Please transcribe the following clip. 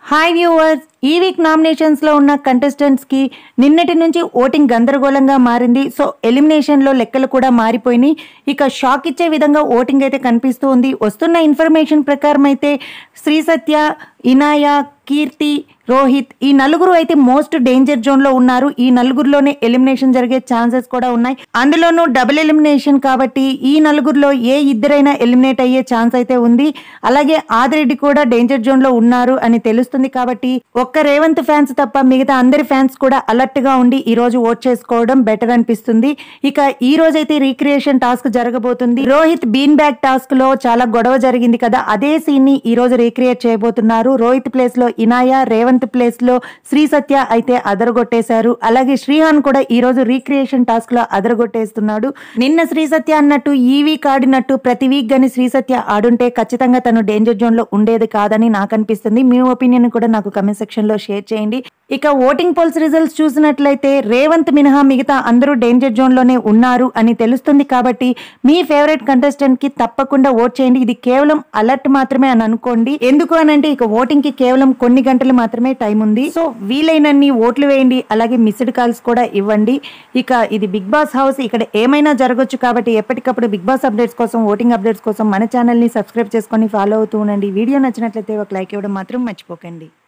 hi viewers ఈ week నామినేషన్స్లో ఉన్న కంటెస్టెంట్స్కి నిన్నటి నుంచి ఓటింగ్ గందరగోళంగా మారింది సో ఎలిమినేషన్లో లెక్కలు కూడా మారిపోయినాయి ఇక షాక్ ఇచ్చే విధంగా ఓటింగ్ అయితే కనిపిస్తూ ఉంది వస్తున్న ఇన్ఫర్మేషన్ ప్రకారం అయితే శ్రీ సత్య ఇనాయ కీర్తి రోహిత్ ఈ నలుగురు అయితే మోస్ట్ డేంజర్ జోన్ లో ఉన్నారు ఈ నలుగురిలోనే ఎలిమినేషన్ జరిగే ఛాన్సెస్ కూడా ఉన్నాయి అందులోనూ డబుల్ ఎలిమినేషన్ కాబట్టి ఈ నలుగురిలో ఏ ఇద్దరైనా ఎలిమినేట్ అయ్యే ఛాన్స్ అయితే ఉంది అలాగే ఆదిరెడ్డి కూడా డేంజర్ జోన్ లో ఉన్నారు అని తెలుస్తుంది కాబట్టి ఒక్క రేవంత్ ఫ్యాన్స్ తప్ప మిగతా అందరి ఫ్యాన్స్ కూడా అలర్ట్ గా ఉండి ఈ రోజు ఓట్ చేసుకోవడం బెటర్ అనిపిస్తుంది ఇక ఈ రోజు అయితే రీక్రియేషన్ టాస్క్ జరగబోతుంది రోహిత్ బీన్ బ్యాగ్ టాస్క్ లో చాలా గొడవ జరిగింది కదా అదే సీన్ ని ఈ రోజు రీక్రియేట్ చేయబోతున్నారు రోహిత్ ప్లేస్ లో ఇనాయ రేవంత్ ప్లేస్ లో శ్రీ సత్య అయితే అదరగొట్టేశారు అలాగే శ్రీహాన్ కూడా ఈ రోజు రీక్రియేషన్ టాస్క్ లో అదరగొట్టేస్తున్నాడు నిన్న శ్రీ సత్య అన్నట్టు ఈ వీక్ ఆడినట్టు ప్రతి వీక్ గాని శ్రీ సత్య ఆడుంటే ఖచ్చితంగా తను డేంజర్ జోన్ లో ఉండేది కాదని నాకు అనిపిస్తుంది మీ ఒపీనియన్ కూడా నాకు కమెంట్ సెక్షన్ లో షేర్ చేయండి ఇక ఓటింగ్ పోల్స్ రిజల్ట్స్ చూసినట్లయితే రేవంత్ మినహా మిగతా అందరూ డేంజర్ జోన్ లోనే ఉన్నారు అని తెలుస్తుంది కాబట్టి మీ ఫేవరెట్ కంటెస్టెంట్ కి తప్పకుండా ఓట్ చేయండి ఇది కేవలం అలర్ట్ మాత్రమే అని అనుకోండి ఎందుకు అని అంటే ఇక ఓటింగ్ కి కేవలం కొన్ని గంటలు మాత్రమే టైం ఉంది సో వీలైనన్ని ఓట్లు వేయండి అలాగే మిస్డ్ కాల్స్ కూడా ఇవ్వండి ఇక ఇది బిగ్ బాస్ హౌస్ ఇక్కడ ఏమైనా జరగొచ్చు కాబట్టి ఎప్పటికప్పుడు బిగ్ బాస్ అప్డేట్స్ కోసం ఓటింగ్ అప్డేట్స్ కోసం మన ఛానల్ ని సబ్స్క్రైబ్ చేసుకొని ఫాలో అవుతూ ఉండండి వీడియో నచ్చినట్లయితే ఒక లైక్ ఇవ్వడం మాత్రం మర్చిపోకండి